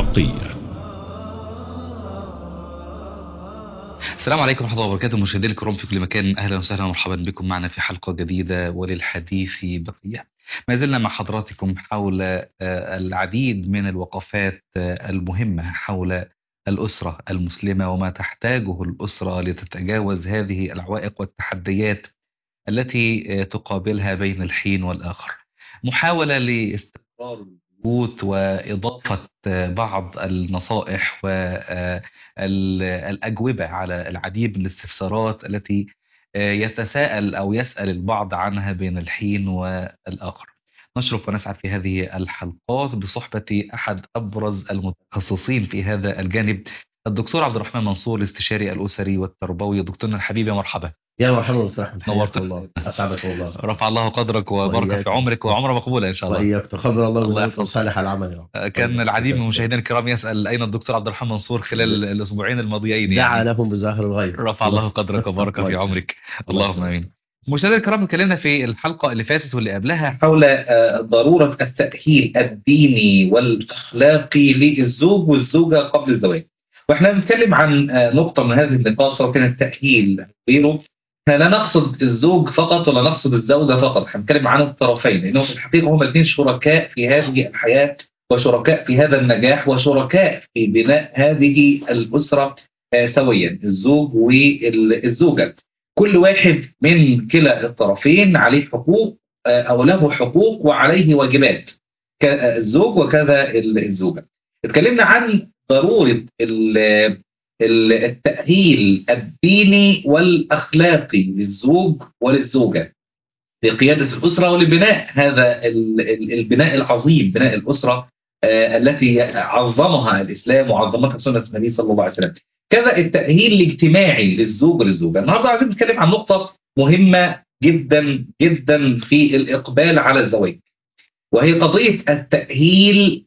الشرقية السلام عليكم ورحمة الله وبركاته مشاهدينا الكرام في كل مكان أهلا وسهلا ومرحبا بكم معنا في حلقة جديدة وللحديث بقية ما زلنا مع حضراتكم حول آه، العديد من الوقفات آه، المهمة حول الأسرة المسلمة وما تحتاجه الأسرة لتتجاوز هذه العوائق والتحديات التي آه، تقابلها بين الحين والآخر محاولة لاستقرار البيوت وإضافة آه، بعض النصائح والأجوبة على العديد من الاستفسارات التي آه، يتساءل أو يسأل البعض عنها بين الحين والآخر نشرف ونسعد في هذه الحلقات بصحبة أحد أبرز المتخصصين في هذا الجانب الدكتور عبد الرحمن منصور الاستشاري الأسري والتربوي دكتورنا الحبيب يا مرحبا يا مرحبا دكتور احمد نورت. حياك الله اسعدك الله رفع الله قدرك وبارك وإياك. في عمرك وعمره مقبولة إن شاء الله واياك تقبل الله الله منك يحفظك. وصالح العمل يا رب كان العديد من مشاهدينا الكرام يسأل أين الدكتور عبد الرحمن منصور خلال الأسبوعين الماضيين دعا يعني لهم بظاهر الغيب رفع الله قدرك وبارك في الله عمرك الله اللهم يخليك. امين مشاهدينا الكرام اتكلمنا في الحلقه اللي فاتت واللي قبلها حول آه، ضروره التاهيل الديني والاخلاقي للزوج والزوجه قبل الزواج واحنا بنتكلم عن آه، نقطه من هذه النقاط سواء كان التاهيل غيره احنا لا نقصد الزوج فقط ولا نقصد الزوجه فقط احنا بنتكلم عن الطرفين لانهم في الحقيقه هما الاثنين شركاء في هذه الحياه وشركاء في هذا النجاح وشركاء في بناء هذه الاسره آه، سويا الزوج والزوجه كل واحد من كلا الطرفين عليه حقوق آه، او له حقوق وعليه واجبات كالزوج وكذا الزوجه اتكلمنا عن ضروره ال- ال- التاهيل الديني والاخلاقي للزوج وللزوجه لقياده الاسره ولبناء هذا ال- ال- البناء العظيم بناء الاسره آه، التي عظمها الاسلام وعظمتها سنه النبي صلى الله عليه وسلم كذا التأهيل الاجتماعي للزوج وللزوجة النهاردة عايزين نتكلم عن نقطة مهمة جدا جدا في الإقبال على الزواج وهي قضية التأهيل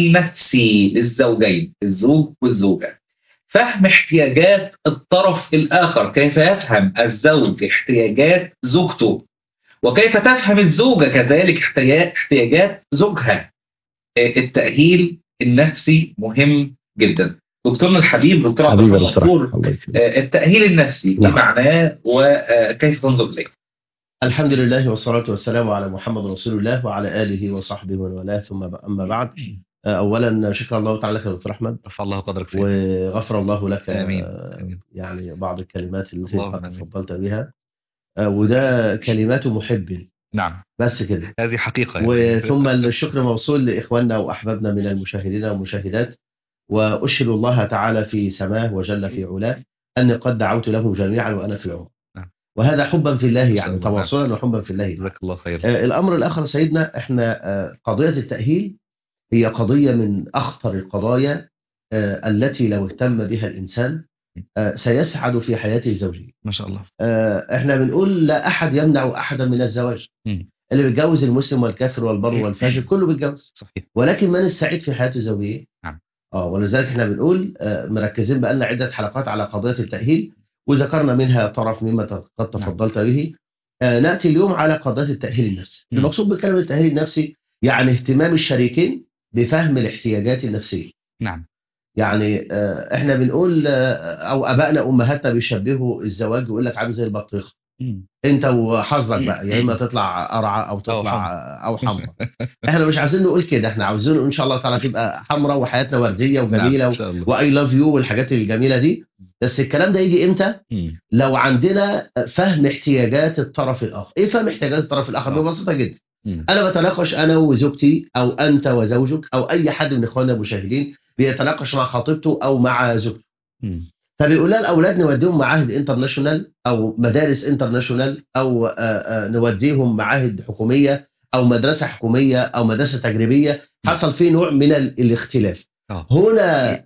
النفسي للزوجين الزوج والزوجة فهم احتياجات الطرف الآخر كيف يفهم الزوج احتياجات زوجته وكيف تفهم الزوجة كذلك احتيا- احتياجات زوجها آه، التأهيل النفسي مهم جدا دكتورنا الحبيب دكتور عبد حبيبي الرحمن يا دكتور منصور أحمد، الله يكرمك. آه، التأهيل النفسي ايه نعم. معناه وكيف تنظر اليه؟ الحمد لله والصلاة والسلام على محمد رسول الله وعلى آله وصحبه ومن والاه ثم أما بعد آه، أولا شكرا الله تعالى لك يا دكتور أحمد رفع الله قدرك سيدي وغفر الله لك آمين. آه، آمين. يعني بعض الكلمات التي اللهم قد آمين. تفضلت بها آه، وده كلمات محب نعم بس كده هذه حقيقة يعني. وثم الشكر موصول لإخواننا وأحبابنا من المشاهدين والمشاهدات وأشهد الله تعالى في سماه وجل في علاه أني قد دعوت لهم جميعا وأنا في العمر نعم. وهذا حبا في الله شاء يعني الله. تواصلا وحبا في الله جزاك الله خير آه، الأمر الآخر سيدنا إحنا آه، قضية التأهيل هي قضية من أخطر القضايا آه، التي لو اهتم بها الإنسان آه، سيسعد في حياته الزوجية ما شاء الله آه، احنا بنقول لا احد يمنع احدا من الزواج مم. اللي بيتجوز المسلم والكافر والبر والفاجر كله بيتجوز صحيح ولكن من السعيد في حياته الزوجيه نعم. اه ولذلك احنا بنقول آه، مركزين بقالنا عده حلقات على قضيه التاهيل وذكرنا منها طرف مما ت- قد تفضلت به آه، ناتي اليوم على قضيه التاهيل النفسي مم. المقصود بكلمه التاهيل النفسي يعني اهتمام الشريكين بفهم الاحتياجات النفسيه نعم يعني آه، احنا بنقول آه، او ابائنا امهاتنا بيشبهوا الزواج يقول لك عامل زي البطيخه مم. انت وحظك بقى يا اما تطلع قرعه او تطلع او حمراء احنا مش عايزين نقول كده احنا عاوزين ان شاء الله تعالى تبقى حمراء وحياتنا ورديه نعم وجميله ان شاء الله واي لاف يو والحاجات الجميله دي بس الكلام ده يجي امتى مم. لو عندنا فهم احتياجات الطرف الاخر ايه فهم احتياجات الطرف الاخر آه. ببساطه جدا مم. انا بتناقش انا وزوجتي او انت وزوجك او اي حد من اخواننا المشاهدين بيتناقش مع خطيبته او مع زوجته مم. فبيقول لها الاولاد نوديهم معاهد انترناشونال او مدارس انترناشونال او آه، آه، نوديهم معاهد حكوميه او مدرسه حكوميه او مدرسه تجريبيه حصل فيه نوع من ال- الاختلاف آه. هنا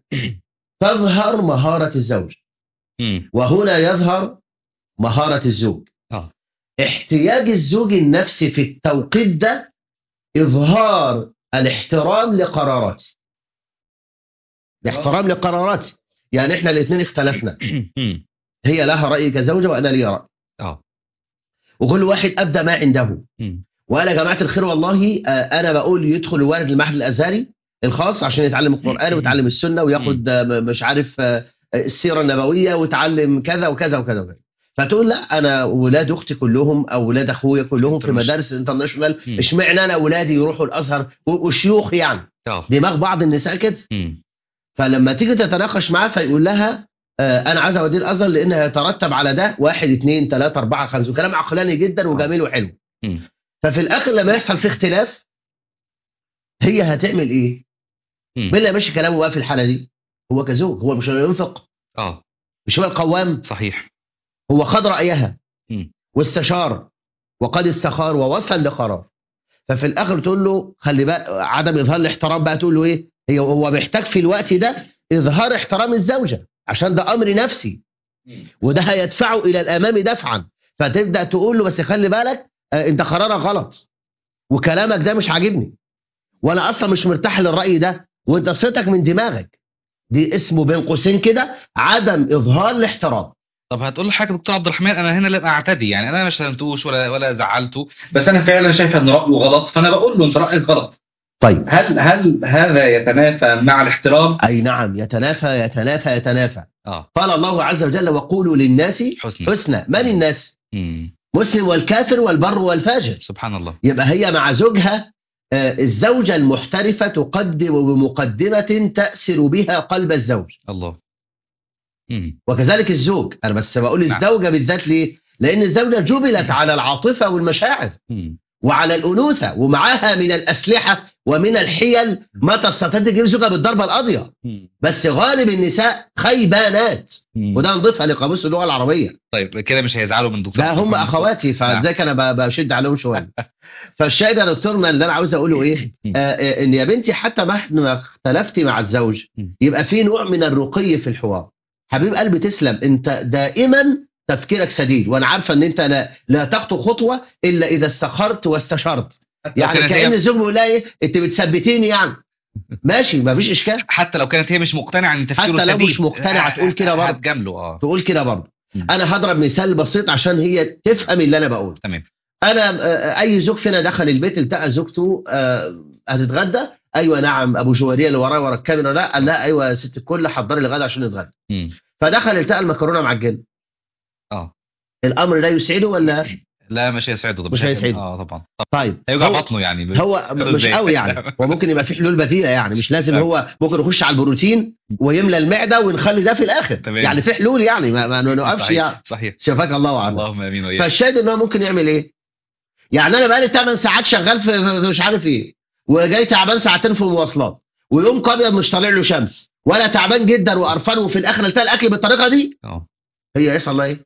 تظهر مهاره الزوج مم. وهنا يظهر مهاره الزوج آه. احتياج الزوج النفسي في التوقيت ده اظهار الاحترام لقراراتي الاحترام لقراراتي يعني احنا الاثنين اختلفنا مم. هي لها راي كزوجه وانا لي راي اه وكل واحد ابدى ما عنده مم. وانا يا جماعه الخير والله آه، انا بقول يدخل الوالد المعهد الازهري الخاص عشان يتعلم القران ويتعلم السنه وياخد آه، م- مش عارف آه، السيره النبويه ويتعلم كذا وكذا وكذا وكذا فتقول لا انا ولاد اختي كلهم او ولاد اخويا كلهم في انترناشونال. مدارس انترناشونال مم. اشمعنى انا ولادي يروحوا الازهر و- وشيوخ يعني اه دماغ بعض النساء كده مم. فلما تيجي تتناقش معاه فيقول لها آه، انا عايز اوديه الازهر لان هيترتب على ده واحد اثنين ثلاثه اربعه خمسه وكلام عقلاني جدا وجميل وحلو مم. ففي الاخر لما يحصل في اختلاف هي هتعمل ايه؟ مم. مين اللي ماشي كلامه بقى في الحاله دي؟ هو كزوج هو مش اللي ينفق اه مش هو القوام صحيح هو خد رايها مم. واستشار وقد استخار ووصل لقرار ففي الاخر تقول له خلي بقى عدم اظهار الاحترام بقى تقول له ايه؟ هي هو محتاج في الوقت ده اظهار احترام الزوجه عشان ده امر نفسي مم. وده هيدفعه الى الامام دفعا فتبدا تقول له بس خلي بالك آه، انت قرارك غلط وكلامك ده مش عاجبني وانا اصلا مش مرتاح للراي ده وانت صيتك من دماغك دي اسمه بين قوسين كده عدم اظهار الاحترام طب هتقول له حاجه دكتور عبد الرحمن انا هنا اللي اعتدي يعني انا ما شتمتوش ولا ولا زعلته بس انا فعلا شايف ان رايه غلط فانا بقول له انت رايك غلط طيب هل هل هذا يتنافى مع الاحترام؟ اي نعم يتنافى يتنافى يتنافى اه قال الله عز وجل وقولوا للناس حسنى حسنى من الناس مم. مسلم والكافر والبر والفاجر سبحان الله يبقى هي مع زوجها آه، الزوجة المحترفة تقدم بمقدمة تأسر بها قلب الزوج الله مم. وكذلك الزوج أنا بس بقول نعم. الزوجة بالذات ليه لأن الزوجة جبلت على العاطفة والمشاعر مم. وعلى الأنوثة ومعاها من الأسلحة ومن الحيل ما تستطيع تجيب زوجها بالضربة القاضية مم. بس غالب النساء خيبانات مم. وده نضيفها لقاموس اللغة العربية طيب كده مش هيزعلوا من دكتور لا عبد هم الرحمن اخواتي فذاك انا ب- بشد عليهم شويه فالشاهد يا دكتورنا اللي انا عاوز اقوله ايه آه آه، ان يا بنتي حتى مهما اختلفتي مع الزوج م. يبقى في نوع من الرقي في الحوار حبيب قلبي تسلم انت دائما تفكيرك سديد وانا عارفه ان انت لا, لا تخطو خطوه الا اذا استخرت واستشرت حتى لو يعني كانت كان هي الزوج بيقول لها ايه انت بتثبتيني يعني ماشي مفيش اشكال حتى لو كانت هي مش مقتنعه ان تفكيره حتى لو سديد مش مقتنعة تقول كده برضه. هتجامله اه تقول كده برضه م. انا هضرب مثال بسيط عشان هي تفهم اللي انا بقوله تمام انا آه، اي زوج فينا دخل البيت التقى زوجته آه، هتتغدى ايوه نعم ابو جواريه اللي ورايا ورا الكاميرا لا قال لا ايوه يا ست الكل حضري الغدا عشان نتغدى مم. فدخل التقى المكرونه معجنه اه الامر لا يسعده ولا لا مش هيسعده طب مش هيسعده. اه طبعا طب طيب هيوجع هو, بطنه يعني هو مش إزاي؟ قوي يعني هو ممكن يبقى في حلول بديله يعني مش لازم نعم. هو ممكن يخش على البروتين ويملى المعده ونخلي ده في الاخر تمام. يعني في حلول يعني ما, ما نوقفش صحيح يعني صحيح شفاك الله عنه اللهم امين وإياك فالشاهد ان هو ممكن يعمل ايه؟ يعني انا بقالي 8 ساعات شغال في, في في مش عارف ايه وجاي تعبان ساعتين في المواصلات ويوم ابيض مش طالع له شمس وانا تعبان جدا وقرفان وفي الاخر التقى الاكل بالطريقه دي اه هي هيحصل لها ايه؟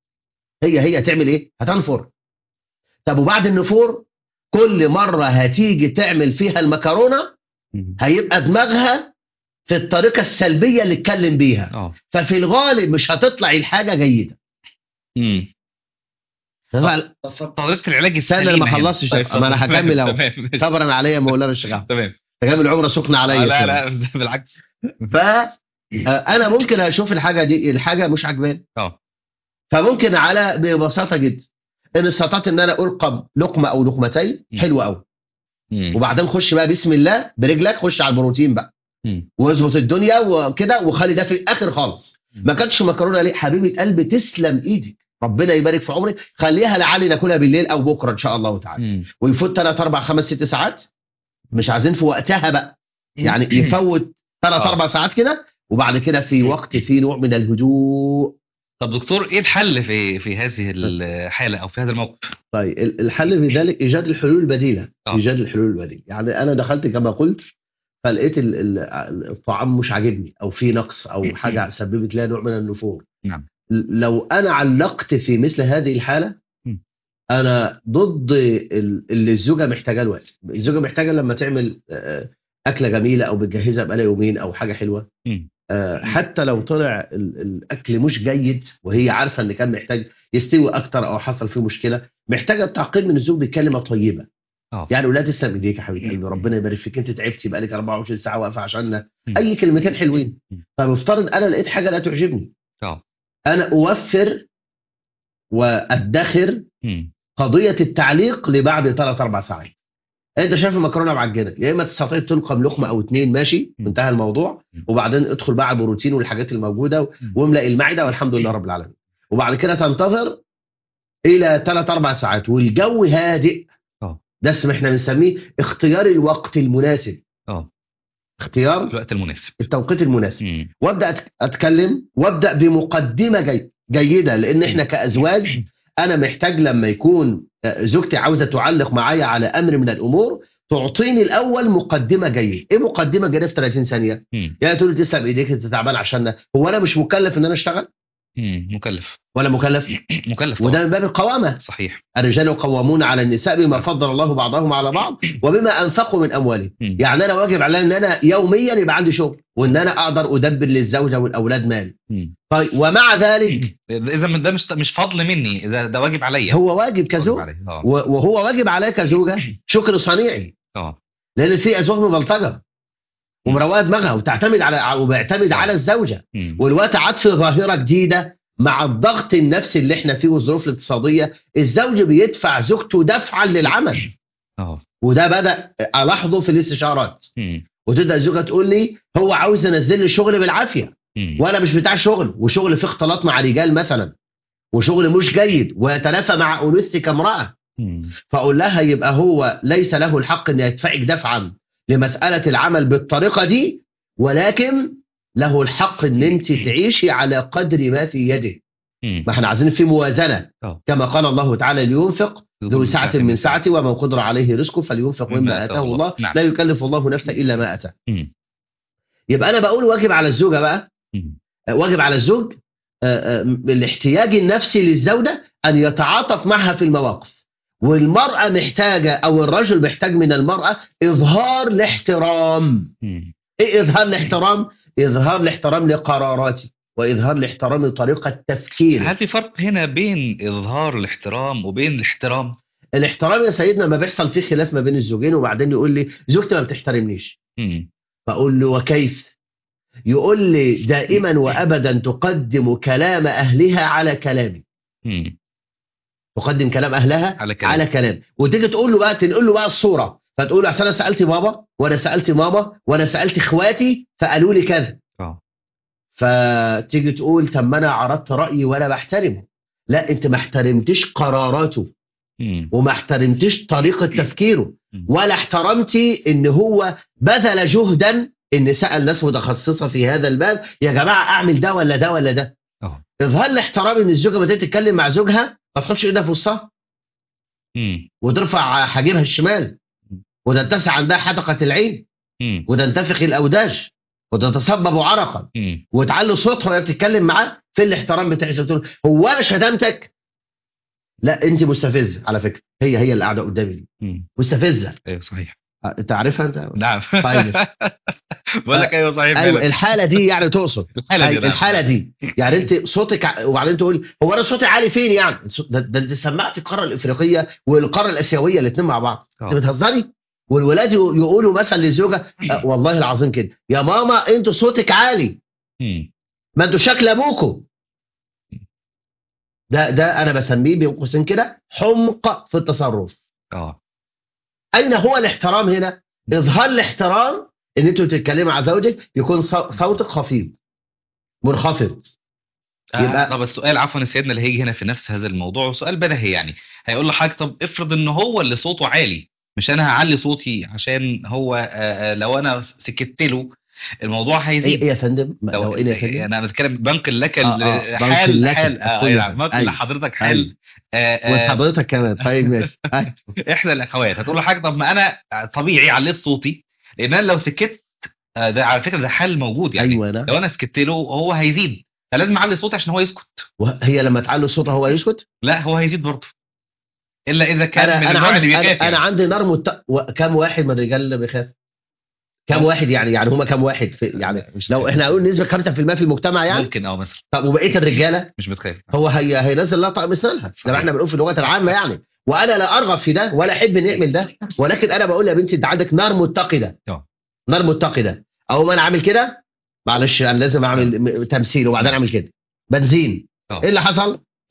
هي هي هتعمل ايه؟ هتنفر طب وبعد النفور كل مره هتيجي تعمل فيها المكرونه مم. هيبقى دماغها في الطريقه السلبيه اللي اتكلم بيها اه ففي الغالب مش هتطلع الحاجه جيده مم. طبعا طريقه العلاج استنى السليمه أنا ما هنا. خلصتش. طيب، ما أنا اتفضل. هكمل أهو. تمام ماشي. صبرا عليا مولانا الشيخ أحمد. تمام تجاب العمره سخنه عليا آه، لا كده. لا بالعكس ف آه، انا ممكن اشوف الحاجه دي الحاجه مش عجباني اه فممكن على ببساطه جدا ان استطعت ان انا القم لقمه او لقمتين م. حلوه قوي مم. وبعدين خش بقى بسم الله برجلك خش على البروتين بقى مم. واظبط الدنيا وكده وخلي ده في الاخر خالص ما كانتش مكرونه ليه حبيبه قلبي تسلم ايدك ربنا يبارك في عمرك خليها لعلي ناكلها بالليل او بكره ان شاء الله تعالى مم. ويفوت 3 4 5 6 ساعات مش عايزين في وقتها بقى يعني يفوت 3 آه. 4 ساعات كده وبعد كده في وقت فيه نوع من الهدوء طب دكتور ايه الحل في في هذه الحاله او في هذا الموقف؟ طيب ال- الحل في ذلك ايجاد الحلول البديله آه. ايجاد الحلول البديله يعني انا دخلت كما قلت فلقيت ال- ال- الطعام مش عاجبني او في نقص او حاجه سببت لها نوع من النفور نعم. لو انا علقت في مثل هذه الحاله م. انا ضد ال- اللي الزوجه محتاجاه الوقت الزوجه محتاجه لما تعمل آه، اكله جميله او بتجهزها بقالها يومين او حاجه حلوه م. آه، حتى لو طلع ال- الاكل مش جيد وهي عارفه ان كان محتاج يستوي اكتر او حصل فيه مشكله محتاجه التعقيب من الزوج بكلمه طيبه اه يعني ولا تسلم ايديك يا حبيبي قلبي ربنا يبارك فيك انت تعبتي بقالك 24 ساعه واقفه عشاننا م. اي كلمتين حلوين م. فمفترض انا لقيت حاجه لا تعجبني اه انا اوفر وادخر مم. قضيه التعليق لبعد ثلاث اربع ساعات انت شايف المكرونه معجنه يا اما تستطيع تلقم لقمه او اتنين ماشي م. انتهى الموضوع م. وبعدين ادخل بقى على البروتين والحاجات الموجوده م. واملا المعده والحمد لله رب العالمين وبعد كده تنتظر الى ثلاث اربع ساعات والجو هادئ اه. ده اسم احنا بنسميه اختيار الوقت المناسب اه اختيار الوقت المناسب التوقيت المناسب مم. وابدا أت- اتكلم وابدا بمقدمه جي جيده لان احنا كازواج انا محتاج لما يكون آه، زوجتي عاوزه تعلق معايا على امر من الامور تعطيني الاول مقدمه جيده ايه مقدمه جيده في 30 ثانيه مم. يعني تقول لي تسلم ايديك انت تعبان عشاننا هو انا مش مكلف ان انا اشتغل مم. مكلف ولا مكلف مكلف وده طبعا. من باب القوامه صحيح الرجال قوامون على النساء بما فضل الله بعضهم على بعض وبما انفقوا من اموالهم مم. يعني انا واجب علي ان انا يوميا يبقى عندي شغل وان انا اقدر ادبر للزوجه والاولاد مال مم. طيب ومع ذلك اذا من ده مش مش فضل مني اذا ده واجب عليا هو واجب واجب كزوج عليا. اه و- وهو واجب عليك كزوجه شكر صنيعي اه لان في ازواج مبلطجه ومروقه دماغها وتعتمد على وبيعتمد على الزوجه مم. والوقت عاد في ظاهره جديده مع الضغط النفسي اللي احنا فيه والظروف الاقتصاديه الزوج بيدفع زوجته دفعا للعمل اه وده بدا الاحظه في الاستشارات مم. وتبدا الزوجه تقول لي هو عاوز ينزل لي شغل بالعافيه مم. وانا مش بتاع شغل وشغل فيه اختلاط مع رجال مثلا وشغل مش جيد ويتنافى مع انوثتي كامراه مم. فاقول لها يبقى هو ليس له الحق ان يدفعك دفعا لمساله العمل بالطريقه دي ولكن له الحق ان انت تعيشي على قدر ما في يده مم. ما احنا عايزين في موازنه آه. كما قال الله تعالى لينفق ذو سعة من سعته ومن قدر عليه رزقه فلينفق مما آتاه الله نعم. لا يكلف الله نفسا إلا ما أتاه مم. يبقى أنا بقول واجب على الزوجة بقى مم. آه، واجب على الزوج آه، آه، الاحتياج النفسي للزوجة أن يتعاطف معها في المواقف والمرأة محتاجة أو الرجل محتاج من المرأة إظهار الاحترام مم. إيه إظهار الاحترام؟ إظهار الاحترام لقراراتي وإظهار الاحترام لطريقة تفكيري هل في فرق هنا بين اظهار الاحترام وبين الاحترام؟ الاحترام يا سيدنا ما بيحصل فيه خلاف ما بين الزوجين وبعدين يقول لي زوجتي ما بتحترمنيش مم. فاقول له وكيف يقول لي دائما وابدا تقدم كلام اهلها على كلامي مم. تقدم كلام اهلها على كلام. على كلام وتيجي تقول له بقى تنقل له بقى الصوره فتقول له أصل انا سالت بابا وانا سالت ماما وانا سالت اخواتي فقالوا لي كذا اه فتيجي تقول طب ما انا عرضت رايي وانا بحترمه لا انت ما احترمتش قراراته مم. وما احترمتش طريقه تفكيره مم. ولا احترمتي ان هو بذل جهدا ان سال ناس متخصصه في هذا الباب يا جماعه اعمل ده ولا ده ولا ده اه اظهار الاحترام ان الزوجه بدات تتكلم مع زوجها ما تحطش ايدها في وسطها مم. وترفع حاجبها الشمال وتتسع عندها حدقه العين مم. وتنتفخ الاوداج وتتصبب عرقا مم. وتعلي صوتها وهي بتتكلم معاه في الاحترام بتاعي تقول هو انا شتمتك لا انت مستفزه على فكره هي هي اللي قاعده قدامي دي مم. مستفزه ايوه صحيح أه، انت عارفها انت نعم طيب. بقول لك ايوه صحيح ايوه فعلا. الحاله دي يعني تقصد الحاله دي أيوة، نعم. الحاله دي يعني انت صوتك ع- وبعدين تقول هو انا صوتي عالي فين يعني ده, ده انت سمعت القاره الافريقيه والقاره الاسيويه الاثنين مع بعض آه. انت بتهزري والولاد يق- يقولوا مثلا للزوجه أه والله العظيم كده يا ماما انتوا صوتك عالي مم. ما انتوا شكل ابوكم ده ده انا بسميه بين قوسين كده حمق في التصرف اه اين هو الاحترام هنا اظهار الاحترام ان انتوا تتكلموا مع زوجك يكون صو- صوتك خفيض منخفض يبقى- آه طب السؤال عفوا يا سيدنا اللي هيجي هنا في نفس هذا الموضوع سؤال بديهي يعني هيقول لحضرتك طب افرض ان هو اللي صوته عالي مش انا هعلي صوتي عشان هو آه آه لو انا سكت له الموضوع ايه هيزيد إيه يا فندم لو لو ايه يا فندم انا بتكلم بنقل لك آه، ال- آه، حال بنقل لك حال اه الكل. يعني بنقل أيوة. لحضرتك حال آه آه وحضرتك كمان طيب ماشي أيوة. احنا الاخوات هتقول له حاجه طب ما انا طبيعي عليت صوتي لان انا لو سكت آه، ده على فكره ده حل موجود يعني ايوه انا لو انا سكت له هو هيزيد فلازم اعلي صوتي عشان هو يسكت هي لما تعلي صوتها هو يسكت لا هو هيزيد برضه الا اذا كان انا من انا النوع اللي عندي بيخاف انا, أنا يعني. عندي نار مت... و... كم واحد من الرجال اللي بيخاف كم واحد يعني يعني هما كم واحد في يعني مش لو احنا هنقول نسبه 5% في المجتمع يعني ممكن اه مثلا طب وبقيه الرجاله مش بتخاف هو هي هينزل لها طقم مثلها زي ما احنا بنقول في اللغات العامه يعني وانا لا ارغب في ده ولا احب نعمل ده ولكن انا بقول يا بنتي انت عندك نار متقده اه. نار متقده او ما انا عامل كده معلش انا لازم اعمل م- تمثيل وبعدين اعمل كده بنزين اه. ايه اللي حصل؟ مم.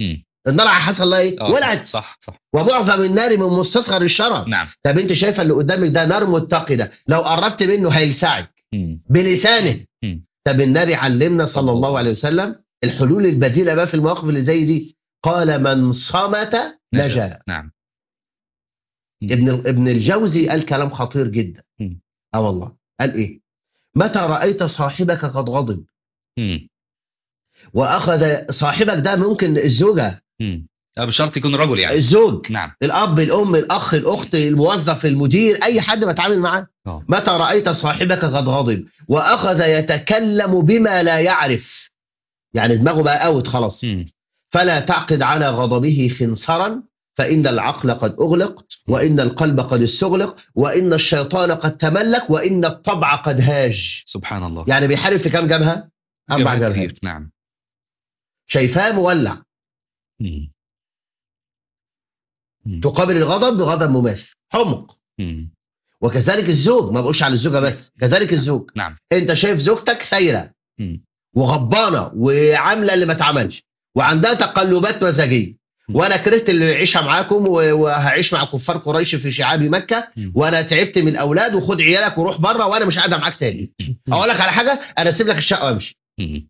النار حصل لها ايه آه، ولعت صح صح ومعظم النار من مستصغر الشرر نعم طب انت شايفه اللي قدامك ده نار متقده لو قربت منه هيلسعك مم. بلسانه مم. طب النبي علمنا صلى الله عليه وسلم الحلول البديله بقى في المواقف اللي زي دي قال من صمت نجا نعم ابن ابن الجوزي قال كلام خطير جدا مم. اه والله قال ايه متى رايت صاحبك قد غضب مم. واخذ صاحبك ده ممكن الزوجه مم. آه، بشرط يكون رجل يعني الزوج نعم الاب الام الاخ الاخت الموظف المدير اي حد بتعامل معاه آه. متى رايت صاحبك قد غضب واخذ يتكلم بما لا يعرف يعني دماغه بقى اوت خلاص مم. فلا تعقد على غضبه خنصرا فإن العقل قد أغلق وإن القلب قد استغلق وإن الشيطان قد تملك وإن الطبع قد هاج سبحان الله يعني بيحارب في كام جبهة؟ أربع جميل جبهات كثير. نعم شايفاه مولع مم. مم. تقابل الغضب بغضب مماثل حمق مم. وكذلك الزوج ما بقولش على الزوجة بس كذلك الزوج نعم أنت شايف زوجتك ثايرة مم. وغضبانة وعاملة اللي ما اتعملش وعندها تقلبات مزاجية م. وانا كرهت اللي يعيشها معاكم و- وهعيش مع كفار قريش في شعاب مكه مم. وانا تعبت من الاولاد وخد عيالك وروح بره وانا مش قاعده معاك تاني اقول لك على حاجه انا اسيب لك الشقه وامشي مم.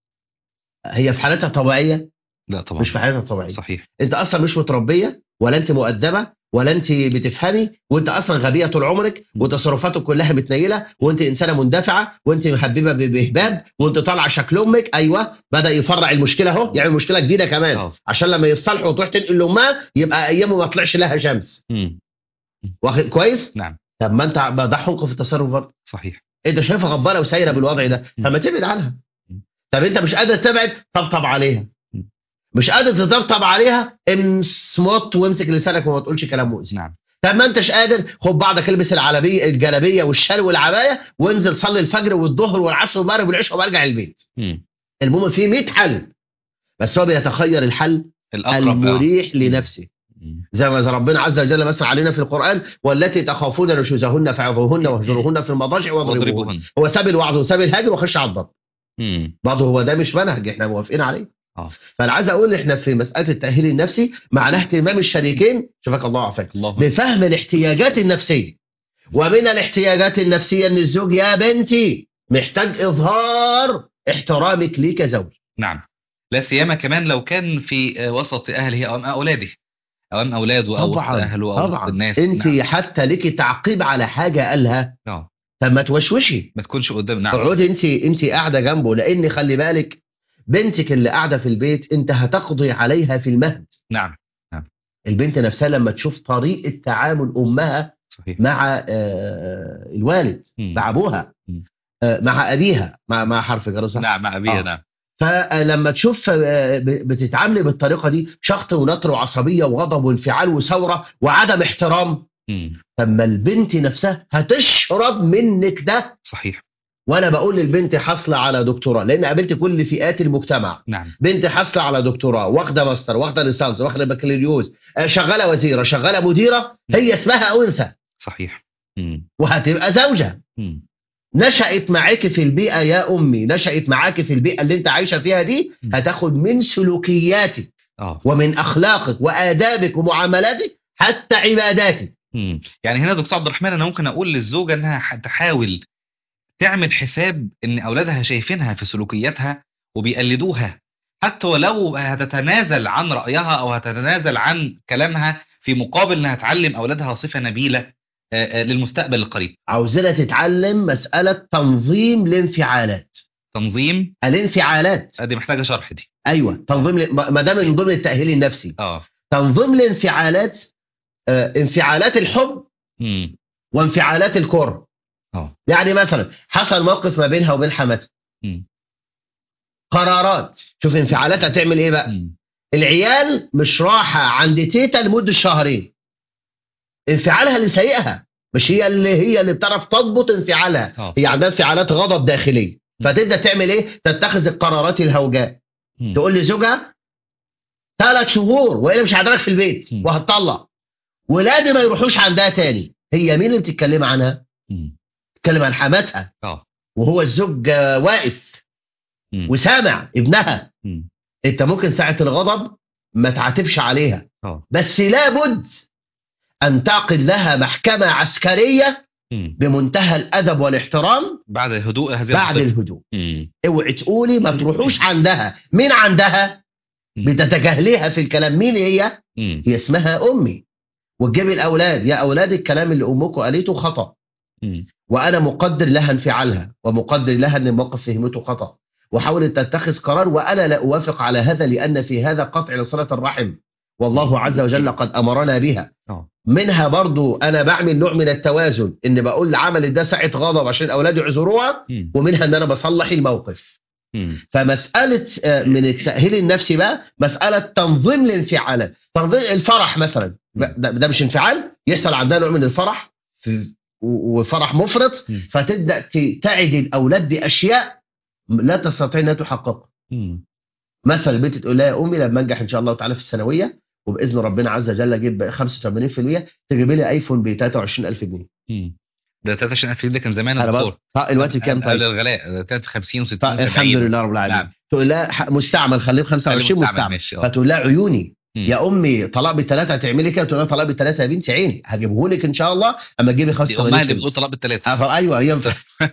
هي في حالتها طبيعيه لا طبعا مش في حالتها طبيعيه صحيح انت اصلا مش متربيه ولا انت مؤدبه ولا انت بتفهمي وانت اصلا غبيه طول عمرك وتصرفاتك كلها متنيله وانت انسانه مندفعه وانت محببه ب- بهباب وانت طالعه شكل امك ايوه بدا يفرع المشكله اهو يعمل مشكله جديده كمان آه. عشان لما يصطلحوا وتروح تنقل لامها يبقى ايامه ما طلعش لها شمس مم. واخد كويس نعم طب ما انت ما ده حمق في التصرف برضه صحيح انت شايفها غبانه وسايره بالوضع ده طب ما تبعد عنها م. طب انت مش قادر تبعد طبطب عليها م. مش قادر تطبطب عليها امصمت وامسك لسانك وما تقولش كلام مؤذي نعم طب ما انتش قادر خد بعضك البس العلبيه الجلابيه والشال والعبايه وانزل صلي الفجر والظهر والعصر والمغرب والعشاء وارجع البيت مم. المهم في 100 حل بس هو بيتخير الحل الأقرب المريح آه. لنفسه مم. زي ما ربنا عز وجل مثل علينا في القرآن والتي تخافون نشوزهن فعظوهن واهجروهن في المضاجع واضربوهن واضربوهن هو ساب الوعظ وساب الهجر وخش على الضرب مم. برضه هو ده مش منهج احنا موافقين عليه آه. فانا عايز اقول احنا في مساله التاهيل النفسي معناه اهتمام الشريكين شفاك الله عافاك الله بفهم الاحتياجات النفسيه ومن الاحتياجات النفسيه ان الزوج يا بنتي محتاج اظهار احترامك ليه كزوج نعم لا سيما كمان لو كان في آه، وسط أهله أو أم أولاده أو أم أولاده أو وسط طبعا أهله أو وسط طبعا الناس انت نعم. حتى لك تعقيب على حاجه قالها آه. طب ما توشوشي ما تكونش قدام نعم اقعدي انت انت قاعده جنبه لان خلي بالك بنتك اللي قاعده في البيت انت هتقضي عليها في المهد نعم البنت نفسها لما تشوف طريقه تعامل امها صحيح مع آه، الوالد مم. مع ابوها مم. آه، مع ابيها مع مع حرف جر صح نعم مع أبيها آه. نعم فلما تشوف آه، ب- بتتعاملي بالطريقه دي شخط ونطر وعصبيه وغضب وانفعال وثوره وعدم احترام مم. فما البنت نفسها هتشرب منك ده صحيح وانا بقول للبنت حاصله على دكتوراه لان قابلت كل فئات المجتمع نعم بنت حاصله على دكتوراه واخده ماستر واخده ليسانس واخده بكالوريوس آه، شغاله وزيره شغاله مديره هي اسمها انثى صحيح مم. وهتبقى زوجه مم. نشأت معاك في البيئة يا أمي نشأت معاك في البيئة اللي أنت عايشة فيها دي م. هتاخد من سلوكياتك آه ومن أخلاقك وآدابك ومعاملاتك حتى عباداتك مم. يعني هنا دكتور عبد الرحمن انا ممكن اقول للزوجه انها ح- تحاول تعمل حساب ان اولادها شايفينها في سلوكياتها وبيقلدوها حتى ولو هتتنازل عن رايها او هتتنازل عن كلامها في مقابل انها تعلم اولادها صفه نبيله آه، آه، للمستقبل القريب عاوزنا تتعلم مسألة تنظيم الانفعالات تنظيم الانفعالات آه، دي محتاجه شرح دي أيوة تنظيم ل- ما ما ده من ضمن التأهيل النفسي اه تنظيم الانفعالات آه، انفعالات الحب مم. وانفعالات الكره اه يعني مثلا حصل موقف ما بينها وبين حماتها مم. قرارات شوف انفعالاتها تعمل ايه بقى مم. العيال مش راحة عند تيتا لمدة شهرين انفعالها اللي سيئها مش هي اللي هي اللي بتعرف تضبط انفعالها اه هي عندها انفعالات غضب داخلية فتبدأ تعمل ايه تتخذ القرارات الهوجاء مم. تقول لزوجها ثلاث شهور والا مش هقعدك في البيت مم. وهتطلق ولادي ما يروحوش عندها تاني هي مين اللي بتتكلم عنها مم. بتتكلم عن حماتها اه وهو الزوج آه، واقف مم. وسامع ابنها مم. انت ممكن ساعة الغضب ما تعاتبش عليها اه بس لابد ان تعقد لها محكمه عسكريه مم. بمنتهى الادب والاحترام بعد هدوء هذه بعد الصفة. الهدوء مم. اوعي تقولي ما تروحوش عندها مين عندها بتتجاهليها في الكلام مين هي مم. هي اسمها امي وتجيبي الاولاد يا اولاد الكلام اللي امكم قالته خطا مم. وانا مقدر لها انفعالها ومقدر لها ان الموقف فهمته خطا وحاولت تتخذ قرار وانا لا اوافق على هذا لان في هذا قطع لصله الرحم والله عز وجل قد امرنا بها اه منها برضو انا بعمل نوع من التوازن ان بقول عمل ده ساعه غضب عشان الاولاد يعذروها مم. ومنها ان انا بصلح الموقف مم. فمساله آه، من التاهيل النفسي بقى مساله تنظيم الانفعالات تنظيم الفرح مثلا ده, ده مش انفعال يحصل عندنا نوع من الفرح في و- وفرح مفرط مم. فتبدا ت- تعد الاولاد باشياء لا تستطيع انها تحققها مم. مثلا البنت تقول لها يا امي لما انجح ان شاء الله تعالى في الثانويه وباذن ربنا عز وجل اجيب 85% تجيب لي ايفون ب 23000 جنيه مم. ده 23000 ده كان زمان انا يا بقى دكتور طيب الوقت بكام قبل طيب؟ الغلاء ده كانت 50 و60 طيب الحمد لله رب العالمين نعم. تقول لها ح- مستعمل خليه ب 25 مستعمل ماشي اه فتقول لها عيوني مم. يا امي طلاق بالثلاثه هتعملي كده تقول لها طلاق بالثلاثه يا بنتي عيني هجيبه لك ان شاء الله اما تجيبي دي امها 85 اللي بتقول طلاق بالثلاثه آه، ايوه ينفع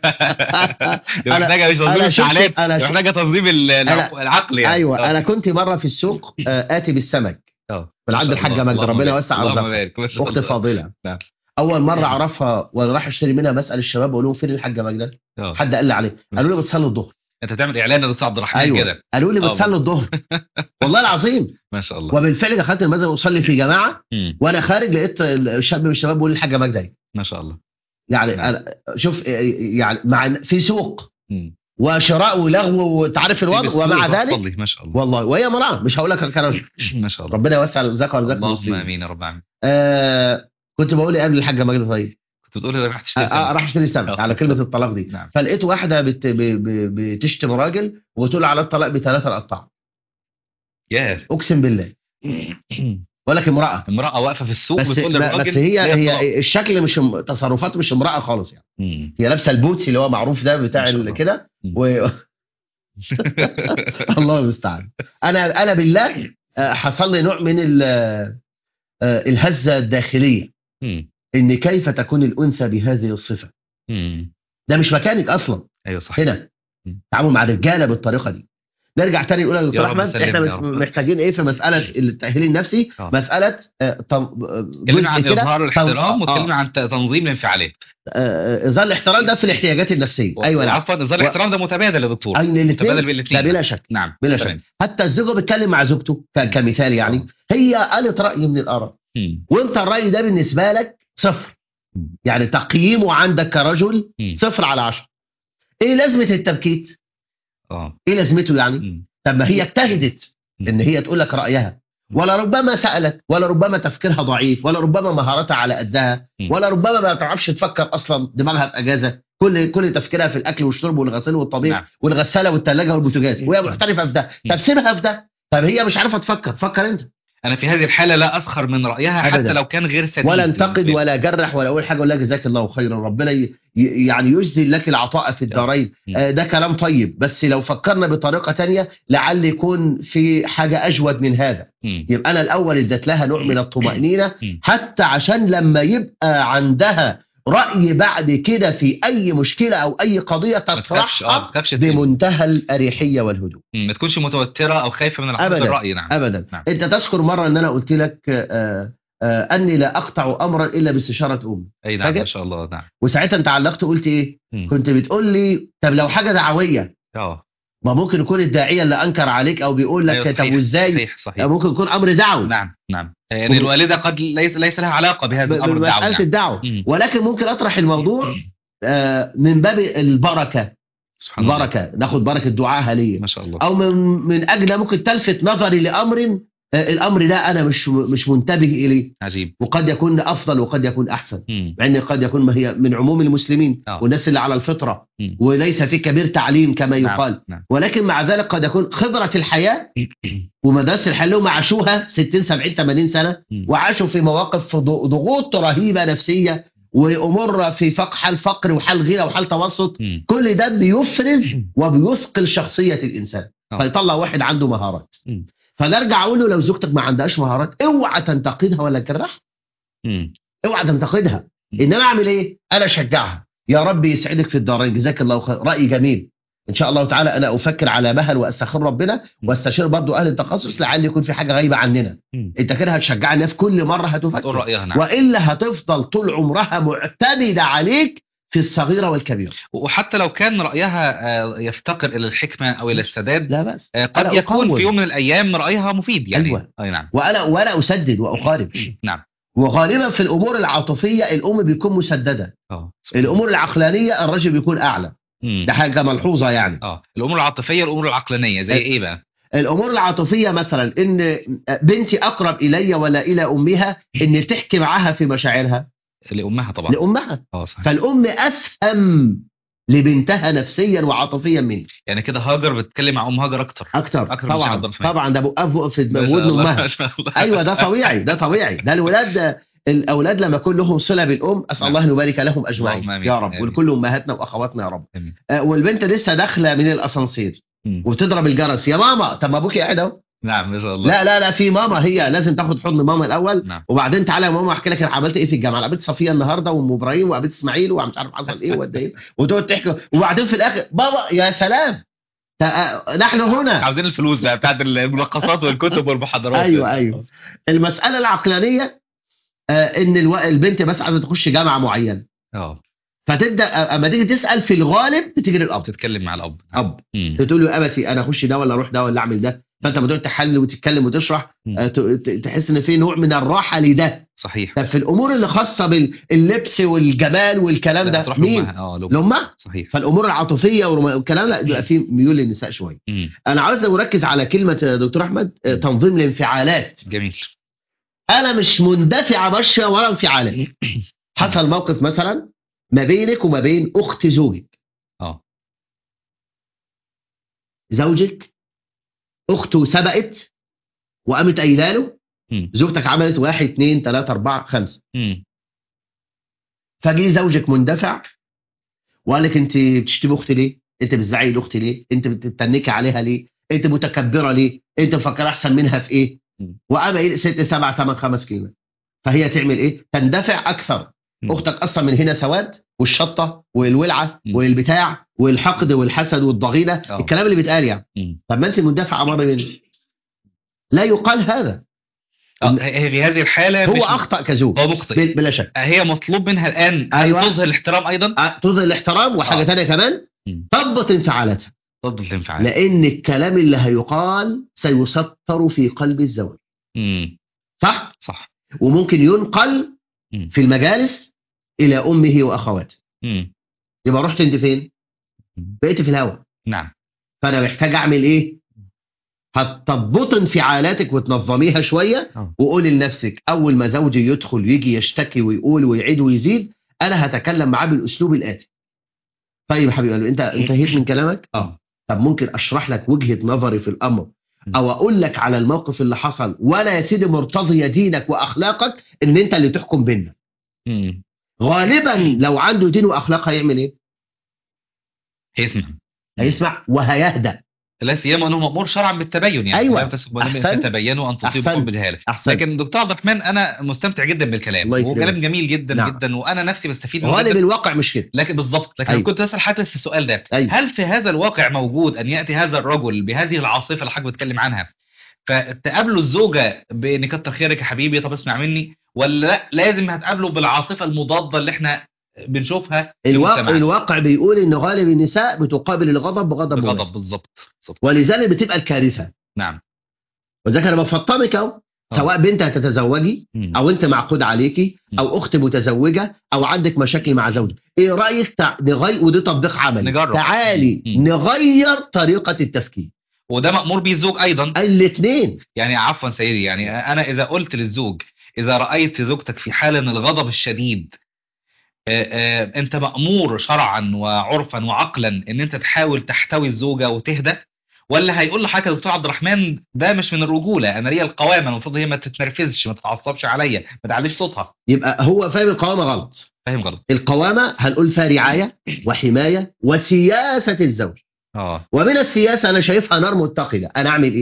دي محتاجه مش تنظيم أنا شفت- الانفعالات أنا دي شفت- محتاجه تنظيم ال- العق- العقل يعني ايوه آه. انا كنت مره في السوق آه، اتي بالسمك اه من عند ما شاء الحاجه الله. ماجده اللهم ربنا بارك. يوسع اللهم رزقها بارك ما شاء اخت الله. فاضله نعم. اول مره اعرفها وانا رايح اشتري منها بسال الشباب بقول لهم فين الحاجه ماجده اه حد قال لي عليه قالوا لي بتصلي الظهر انت تعمل اعلان يا دكتور عبد الرحمن ايوه كده قالوا لي آه. بتصلي الظهر والله العظيم ما شاء الله وبالفعل دخلت المسجد اصلي في جماعه مم. وانا خارج لقيت الشاب من الشباب بيقول لي الحاجه ماجده اهي. ما شاء الله يعني نعم. أنا شوف يعني مع في سوق مم. وشراء ولغو وتعرف الوضع بالسوق ومع ذلك تصلي ما شاء الله والله وهي امراه مش هقول لك أنا كرجل ما شاء الله ربنا يوسع رزقها ورزق اللهم المسلمين امين يا رب العالمين آه كنت بقول قبل الحاجه ماجده طيب كنت بتقول لي رايح تشتري آه سمك. راح اشتري سمك آه. على كلمه الطلاق دي نعم فلقيت واحده بت... ب... ب... بتشتم راجل وتقول على الطلاق بثلاثه القطاع يا اقسم بالله ولك امراه امراه واقفه في السوق بس بتقول للراجل بس هي ليه هي طلاق؟ الشكل مش تصرفات مش امراه خالص يعني مم. هي لابسه البوتسي اللي هو معروف ده بتاع ما شاء ال- الله. كده مم. و... الله المستعان انا انا بالله آه، حصل لي نوع من ال- آه، الهزه الداخليه مم. ان كيف تكون الانثى بهذه الصفه مم. ده مش مكانك اصلا ايوه صح هنا مم. تعامل مع الرجاله بالطريقه دي نرجع تاني نقول يا دكتور يا رب احمد سلمنا احنا يا مش رب. محتاجين ايه في مساله التاهيل النفسي آه. مساله آه، تن- آه، اتكلمنا جزء عن كده اظهار الاحترام آه، واتكلمنا عن ت- تنظيم الانفعالات آه، آه، ظل الاحترام ده في الاحتياجات النفسيه ايوه نعم عفوا اظهار الاحترام ده متبادل يا دكتور اي متبادل الاثنين بين لا الاثنين بلا شك نعم بلا تمام. شك حتى الزوجه بتكلم مع زوجته ك- كمثال يعني آه. هي قالت راي من الاراء مم. وانت الراي ده بالنسبه لك صفر مم. يعني تقييمه عندك كرجل مم. صفر على عشرة ايه لازمه التبكيت اه ايه لازمته يعني مم. طب ما هي اجتهدت مم. ان هي تقول لك رايها ولا ربما سالت ولا ربما تفكيرها ضعيف ولا ربما مهاراتها على قدها مم. ولا ربما ما تعرفش تفكر اصلا دماغها في اجازه كل كل تفكيرها في الاكل والشرب والغسيل والطبيخ نعم. والغساله والثلاجه والبوتاجاز وهي مم. محترفه في ده مم. طب سيبها في ده طب هي مش عارفه تفكر فكر انت انا في هذه الحاله لا اسخر من رايها حتى أبداً. لو كان غير سديد ولا انتقد بالنسبة لي. ولا جرح ولا اقول حاجه ولا جزاك الله خيرا ربنا ي- ي- يعني يجزي لك العطاء في الدارين مم. آه، ده كلام طيب بس لو فكرنا بطريقه تانية لعل يكون في حاجه اجود من هذا مم. يبقى انا الاول اديت لها نوع من الطمانينه مم. حتى عشان لما يبقى عندها راي بعد كده في اي مشكله او اي قضيه ما تخافش اه ما تطرحها تخافش تقول. بمنتهى الاريحيه والهدوء مم. ما تكونش متوتره او خايفه من العرض أبداً. الراي نعم ابدا نعم. انت تذكر مره ان انا قلت لك آه، آه، اني لا اقطع امرا الا باستشاره امي اي نعم فاكر؟ ما شاء الله نعم وساعتها انت علقت قلت ايه مم. كنت بتقول لي طب لو حاجه دعويه اه ما ممكن يكون الداعيه اللي انكر عليك او بيقول لك أيوة، طب صحيح، وازاي صحيح صحيح أو ممكن يكون امر دعوي نعم نعم يعني الوالده قد ليس ليس لها علاقه بهذا الامر الدعوي مساله نعم. الدعوه مم. ولكن ممكن اطرح الموضوع آه، من باب البركه سبحان الله بركه ناخد بركه دعاها ليا ما شاء الله او من من اجل ممكن تلفت نظري لامر آه، الامر ده انا مش مش منتبه اليه عجيب وقد يكون افضل وقد يكون احسن مم. مع ان قد يكون ما هي من عموم المسلمين آه. والناس اللي على الفطره مم. وليس في كبير تعليم كما نعم، يقال نعم. ولكن مع ذلك قد يكون خبره الحياه ومدرسه الحياه اللي هم عاشوها 60 70 80 سنه مم. وعاشوا في مواقف في ض- ضغوط رهيبه نفسيه وامور في فق حال فقر وحال غنى وحال توسط مم. كل ده بيفرز وبيثقل شخصيه الانسان آه. فيطلع واحد عنده مهارات مم. فانا ارجع اقول له لو زوجتك ما عندهاش مهارات اوعى تنتقدها ولا تكرهها مم. اوعى تنتقدها انما اعمل ايه انا اشجعها يا رب يسعدك في الدارين جزاك الله خير راي جميل ان شاء الله تعالى انا افكر على مهل واستخير ربنا واستشير برضو اهل التخصص لعل يكون في حاجه غايبه عننا مم. انت كده هتشجع الناس كل مره تقول هتفكر رايها نعم والا هتفضل طول عمرها معتمده عليك في الصغيره والكبيره وحتى لو كان رايها آه، يفتقر الى الحكمه او الى السداد لا بس آه، قد أنا يكون أقوم. في يوم من الايام رايها مفيد يعني أيوة. اي نعم وانا وانا اسدد واقارب نعم وغالبا في الامور العاطفيه الام بيكون مسدده اه الامور العقلانيه الرجل بيكون اعلى مم. ده حاجه ملحوظه يعني اه الامور العاطفيه الامور العقلانيه زي أه. ايه بقى الامور العاطفيه مثلا ان بنتي اقرب الي ولا الى امها ان تحكي معاها في مشاعرها لامها طبعا لامها اه صحيح فالام افهم لبنتها نفسيا وعاطفيا مني يعني كده هاجر بتتكلم مع ام هاجر اكتر اكتر أكتر من طبعا شيخ عبد الرحمن. طبعا ده بقى فوق في ما شاء ودن الله، امها ما شاء الله. ايوه ده طبيعي ده طبيعي ده الولاد الاولاد لما يكون لهم صله بالام اسال نعم. الله ان يبارك لهم اجمعين اللهم آمين. يا رب آمين. ولكل امهاتنا واخواتنا يا رب آمين. آه، والبنت لسه داخله من الاسانسير مم. وتضرب الجرس يا ماما طب ما ابوكي قاعد اهو نعم ما شاء الله لا لا لا في ماما هي لازم تاخد حضن ماما الاول نعم وبعدين تعالى يا ماما احكي لك انا عملت ايه في الجامعه قابلت صفيه النهارده وام ابراهيم وقابلت اسماعيل ومش عارف حصل ايه وقد ايه وتقعد تحكي وبعدين في الاخر بابا يا سلام تا- نحن هنا عاوزين الفلوس بقى بتاعت الملخصات والكتب والمحاضرات أيوة، أيوة. المساله العقلانيه آه، ان الو- البنت بس عايزه تخش جامعه معينه اه فتبدا آه، اما تيجي تسال في الغالب بتيجي للاب تتكلم مع الاب اب مم. تقول له يا ابتي انا اخش ده ولا اروح ده ولا اعمل ده فانت بتقعد تحلل وتتكلم وتشرح مم. آه، ت- ت- تحس ان في نوع من الراحه لده صحيح طب في الامور اللي خاصه باللبس والجمال والكلام ده تروح مين لأمها. اه لأمها. لامها صحيح فالامور العاطفيه والرم- والكلام لا بيبقى في ميول للنساء شويه مم. انا عاوز اركز على كلمه يا دكتور احمد آه، تنظيم الانفعالات جميل انا مش مندفعه ماشيه ولا انفعالات حصل موقف مثلا ما بينك وما بين اخت زوجك اه زوجك اخته سبقت وقامت قايله له مم. زوجتك عملت واحد اثنين ثلاثة أربعة خمسة مم. فجي زوجك مندفع وقال لك انت بتشتمي اختي ليه؟ انت بتزعقي لاختي ليه؟ انت بتتنكي عليها ليه؟ انت متكبره ليه؟ انت مفكره احسن منها في ايه؟ مم. وقام قايل ست سبع ثمان خمس كلمات فهي تعمل ايه؟ تندفع اكثر مم. اختك اصلا من هنا سواد والشطه والولعه مم. والبتاع والحقد والحسد والضغينه آه. الكلام اللي بيتقال يعني مم. طب ما انت مندفعه مره منه لا يقال هذا اه هي في هذه الحاله هو مش- اخطا كزوج هو مخطئ بل- بلا شك هي مطلوب منها الان أيوة. ان تظهر الاحترام ايضا أه، تظهر الاحترام وحاجه آه. ثانيه كمان مم. ضبط انفعالاتها ضد الانفعال لان الكلام اللي هيقال سيسطر في قلب الزوج مم. صح صح وممكن ينقل مم. في المجالس الى امه واخواته مم. يبقى رحت انت فين مم. بقيت في الهواء نعم فانا محتاج اعمل ايه هتضبط انفعالاتك وتنظميها شويه آه. وقولي لنفسك اول ما زوجي يدخل يجي يشتكي ويقول ويعيد ويزيد انا هتكلم معاه بالاسلوب الاتي طيب يا حبيبي قال له انت انتهيت من كلامك اه طب ممكن اشرح لك وجهه نظري في الامر او اقول لك على الموقف اللي حصل وانا يا سيدي مرتضيه دينك واخلاقك ان انت اللي تحكم بينا مم. غالبا لو عنده دين واخلاق هيعمل ايه هيسمع هيسمع وهيهدى لا سيما انه مامور شرعا بالتبين يعني أيوة. لا تسبوا النبي أحسنت. ان تتبينوا ان تصيبوا أحسنت. بجهاله احسن لكن دكتور عبد الرحمن انا مستمتع جدا بالكلام الله وهو يكرمك. كلام جميل جدا نعم. جدا وانا نفسي بستفيد منه غالب جدا الواقع مش كده لكن بالضبط لكن أيوة. كنت اسال حضرتك في السؤال ده أيوة. هل في هذا الواقع موجود ان ياتي هذا الرجل بهذه العاصفه اللي حضرتك بتتكلم عنها فتقابله الزوجه بان كتر خيرك يا حبيبي طب اسمع مني ولا لا لازم هتقابله بالعاصفه المضاده اللي احنا بنشوفها في الواقع المجتمع؟ الواقع بيقول ان غالب النساء بتقابل الغضب بغضب مباشر. بغضب بالظبط بالظبط. ولذلك بتبقى الكارثه نعم وذلك انا بفطمك اهو آه. سواء بنت هتتزوجي مم. او انت معقود عليكي او اخت متزوجه او عندك مشاكل مع زوجك ايه رايك تع... نغير ودي تطبيق عملي نجرب. تعالي مم. نغير طريقه التفكير وده مأمور به الزوج ايضا الاثنين يعني عفوا سيدي يعني انا اذا قلت للزوج اذا رايت زوجتك في حاله من الغضب الشديد آه، آه، انت مأمور شرعا وعرفا وعقلا ان انت تحاول تحتوي الزوجه وتهدى ولا هيقول لحضرتك يا دكتور عبد الرحمن ده مش من الرجوله انا ليا القوامه المفروض هي ما تتنرفزش ما تتعصبش عليا ما تعليش صوتها يبقى هو فاهم القوامه غلط فاهم غلط القوامه هنقول فيها رعايه وحمايه وسياسه الزوج اه ومن السياسه انا شايفها نار متقده انا اعمل ايه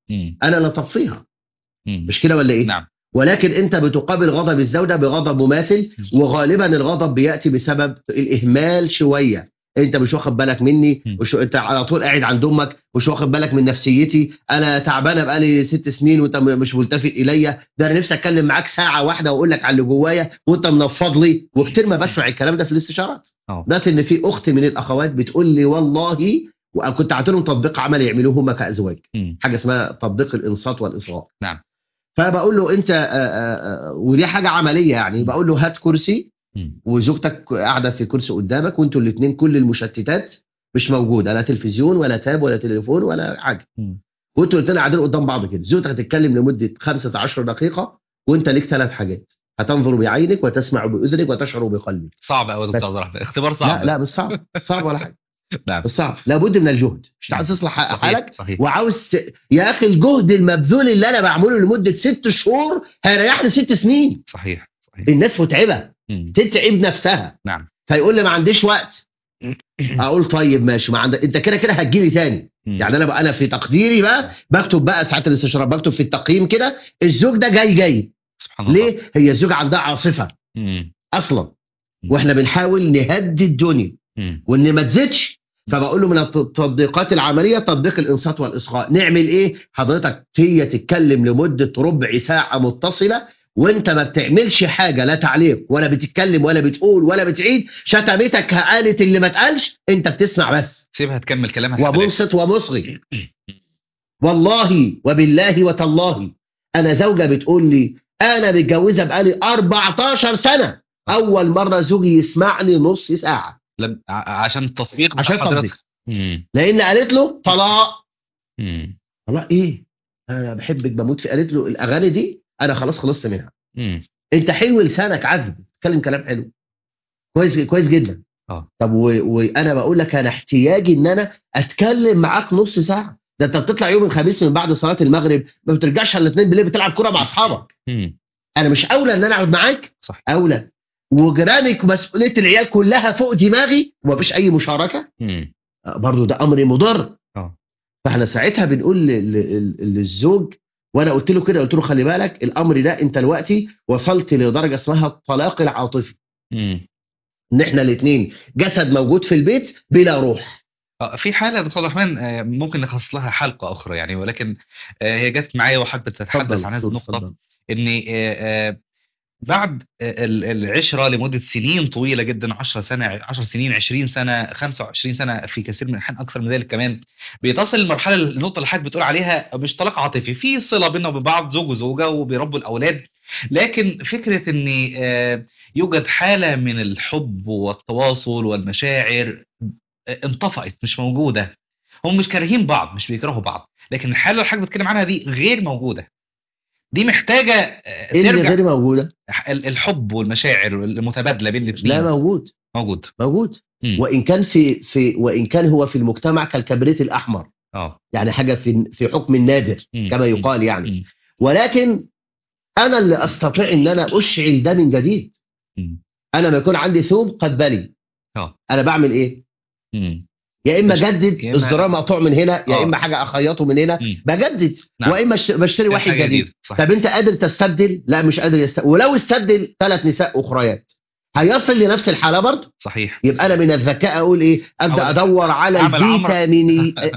مم. انا لا طفيها مم. مش كده ولا ايه نعم ولكن انت بتقابل غضب الزوجه بغضب مماثل وغالبا الغضب بياتي بسبب الاهمال شويه انت مش واخد بالك مني م. مش انت على طول قاعد عند امك مش واخد بالك من نفسيتي انا تعبانه بقالي ست سنين وانت م- مش ملتفت اليا ده انا نفسي اتكلم معاك ساعه واحده واقول لك على اللي جوايا وانت منفض لي وكتير ما بسمع الكلام ده في الاستشارات اه بس ان في اخت من الاخوات بتقول لي والله وكنت عاطي لهم تطبيق عملي يعملوه هم كازواج مم. حاجه اسمها تطبيق الانصات والاصغاء نعم. فبقول له انت آه، آه، آه، ودي حاجه عمليه يعني بقول له هات كرسي مم. وزوجتك قاعده في كرسي قدامك وانتوا الاثنين كل المشتتات مش موجوده لا تلفزيون ولا تاب ولا تليفون ولا حاجه مم. وانتوا الاثنين قاعدين قدام بعض كده زوجتك هتتكلم لمده 15 دقيقه وانت ليك ثلاث حاجات هتنظر بعينك وتسمع باذنك وتشعر بقلبك صعب قوي يا بس. دكتور عبد الرحمن اختبار صعب لا لا مش صعب مش صعب ولا حاجه نعم مش صعب لابد من الجهد مش عايز تصلح صحيح حالك صحيح وعاوز ت... يا اخي الجهد المبذول اللي انا بعمله لمده ست شهور هيريحني ست سنين صحيح صحيح الناس متعبه مم. تتعب نفسها نعم فيقول لي ما عنديش وقت اقول طيب ماشي ما عندك انت كده كده هتجيلي تاني مم. يعني انا بقى انا في تقديري بقى بكتب بقى ساعات الاستشارات بكتب في التقييم كده الزوج ده جاي جاي سبحان الله ليه هي الزوجه عندها عاصفه مم. اصلا واحنا بنحاول نهدي الدنيا مم. وان ما تزيدش فبقول له من الت- التطبيقات العمليه تطبيق الانصات والاصغاء نعمل ايه حضرتك هي تتكلم لمده ربع ساعه متصله وانت ما بتعملش حاجه لا تعليق ولا بتتكلم ولا بتقول ولا بتعيد شتمتك قالت اللي ما اتقالش انت بتسمع بس سيبها تكمل كلامها لحد الآخر. ومنصت ومصغي والله وبالله وتالله انا زوجه بتقول لي انا متجوزه بقالي 14 سنه اول مره زوجي يسمعني نص ساعه لم... ع- عشان التطبيق بتاع عشان حضرتك. تطبيق مم. لان قالت له طلاق مم. طلاق ايه انا بحبك بموت في قالت له الاغاني دي انا خلاص خلصت منها مم. انت حلو لسانك عذب تتكلم كلام حلو كويس كويس جدا اه. طب و... وانا بقول لك انا احتياجي ان انا اتكلم معاك نص ساعه ده انت بتطلع يوم الخميس من بعد صلاه المغرب ما بترجعش على الاثنين بالليل بتلعب كوره مع اصحابك مم. انا مش اولى ان انا اقعد معاك صح اولى وجيرانك مسؤوليه العيال كلها فوق دماغي ومفيش اي مشاركه مم. آه، برضو ده امر مضر اه. فاحنا ساعتها بنقول ل- ل- للزوج وانا قلت له كده قلت له خلي بالك الامر ده انت دلوقتي وصلت لدرجه اسمها الطلاق العاطفي مم. ان احنا الاثنين جسد موجود في البيت بلا روح آه، في حالة يا دكتور عبد الرحمن آه، ممكن نخصص لها حلقة أخرى يعني ولكن آه، هي جت معايا وحابة تتحدث عن هذه النقطة اتفضل. ان آه، آه، بعد آه، ال- العشره لمده سنين طويله جدا 10 سنه 10 سنين 20 سنه 25 سنه في كثير من الاحيان اكثر من ذلك كمان بيتصل المرحله النقطه اللي حضرتك بتقول عليها مش طلاق عاطفي في صله بيننا وبين بعض زوج وزوجه وبيربوا الاولاد لكن فكره ان آه، يوجد حاله من الحب والتواصل والمشاعر آه، انطفأت مش موجوده هم مش كارهين بعض مش بيكرهوا بعض لكن الحاله اللي حضرتك بتتكلم عنها دي غير موجوده دي محتاجه آه، ايه اللي ترجع غير موجوده ال- الحب والمشاعر المتبادله بين الاثنين لا موجود موجود موجود مم. وان كان في في وان كان هو في المجتمع كالكبريت الاحمر اه يعني حاجه في في حكم النادر مم. كما يقال يعني مم. ولكن انا اللي استطيع ان انا اشعل ده من جديد مم. انا ما يكون عندي ثوب قد بلي اه انا بعمل ايه مم. يا اما مش- اجدد يا إما- الزرار مقطوع من هنا يا آه. اما حاجه اخيطه من هنا مم. بجدد نعم. واما اشت- بشتري واحد حاجة جديد جديدة. صح طب انت قادر تستبدل لا مش قادر يستبدل ولو استبدل ثلاث نساء اخريات هيصل لنفس الحاله برضه صحيح يبقى انا من الذكاء اقول ايه ابدا أو ادور على أعمل عمرة. الفيتاميني في تنمية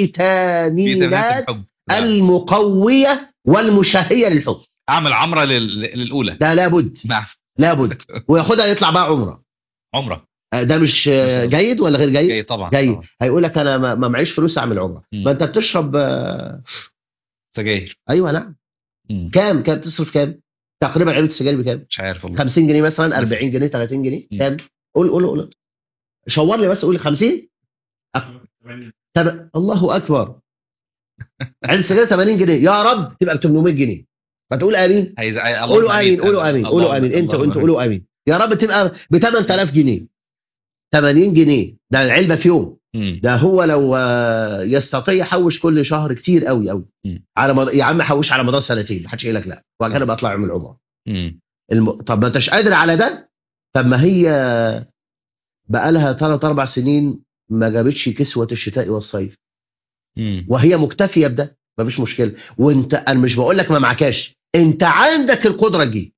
الفيتامينات الحب نعم. المقويه والمشهيه للحب اعمل عمره لل... للاولى ده لابد نعم لابد وياخدها يطلع بقى عمره عمره آه، ده مش آه، ما شاء جيد ولا غير جيد جاي طبعا جيد طبعاً. هيقول لك انا ما ما معيش فلوس اعمل عمره مم. ما انت بتشرب آه، سجاير ايوه نعم مم. كام كام تصرف كام تقريبا علبه السجاير بكام مش عارف والله 50 جنيه مثلا 40 جنيه 30 جنيه مم. كام قول قول قول شور لي بس قول لي 50 طب الله اكبر علبه السجاير 80 جنيه يا رب تبقى ب 800 جنيه فتقول امين عايز الله قولوا امين قولوا امين قولوا الله- امين انتوا الله انتوا أمين. قولوا امين يا رب تبقى ب 8000 جنيه 80 جنيه ده العلبه في يوم مم. ده هو لو آه، يستطيع يحوش كل شهر كتير قوي قوي مم. على مد... يا عم حوش على مدار سنتين ما حدش يقول لك لا وبعد كده بطلع اعمل عمره مم. الم... طب ما انتش قادر على ده طب ما هي بقى لها ثلاث اربع سنين ما جابتش كسوه الشتاء والصيف مم. وهي مكتفيه بده مفيش مشكله وانت انا مش بقول لك ما معكاش انت عندك القدره تجيب